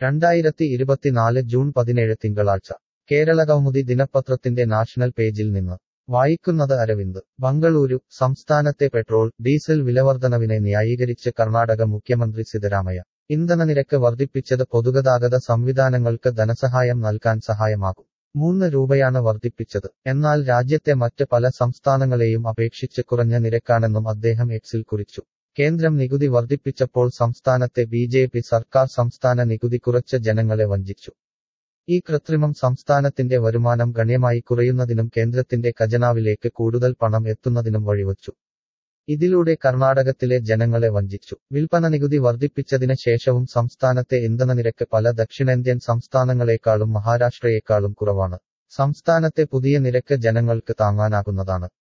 രണ്ടായിരത്തി ഇരുപത്തിനാല് ജൂൺ പതിനേഴ് തിങ്കളാഴ്ച കേരളകൗമുദി ദിനപത്രത്തിന്റെ നാഷണൽ പേജിൽ നിന്ന് വായിക്കുന്നത് അരവിന്ദ് ബംഗളൂരു സംസ്ഥാനത്തെ പെട്രോൾ ഡീസൽ വിലവർധനവിനെ ന്യായീകരിച്ച് കർണാടക മുഖ്യമന്ത്രി സിദ്ധരാമയ്യ ഇന്ധനനിരക്ക് വർദ്ധിപ്പിച്ചത് പൊതുഗതാഗത സംവിധാനങ്ങൾക്ക് ധനസഹായം നൽകാൻ സഹായമാകും മൂന്ന് രൂപയാണ് വർദ്ധിപ്പിച്ചത് എന്നാൽ രാജ്യത്തെ മറ്റ് പല സംസ്ഥാനങ്ങളെയും അപേക്ഷിച്ച് കുറഞ്ഞ നിരക്കാണെന്നും അദ്ദേഹം എക്സിൽ കുറിച്ചു കേന്ദ്രം നികുതി വർദ്ധിപ്പിച്ചപ്പോൾ സംസ്ഥാനത്തെ ബി ജെ പി സർക്കാർ സംസ്ഥാന നികുതി കുറച്ച് ജനങ്ങളെ വഞ്ചിച്ചു ഈ കൃത്രിമം സംസ്ഥാനത്തിന്റെ വരുമാനം ഗണ്യമായി കുറയുന്നതിനും കേന്ദ്രത്തിന്റെ ഖജനാവിലേക്ക് കൂടുതൽ പണം എത്തുന്നതിനും വഴിവച്ചു ഇതിലൂടെ കർണാടകത്തിലെ ജനങ്ങളെ വഞ്ചിച്ചു വിൽപ്പന നികുതി വർദ്ധിപ്പിച്ചതിന് ശേഷവും സംസ്ഥാനത്തെ ഇന്ധനനിരക്ക് പല ദക്ഷിണേന്ത്യൻ സംസ്ഥാനങ്ങളെക്കാളും മഹാരാഷ്ട്രയേക്കാളും കുറവാണ് സംസ്ഥാനത്തെ പുതിയ നിരക്ക് ജനങ്ങൾക്ക് താങ്ങാനാകുന്നതാണ്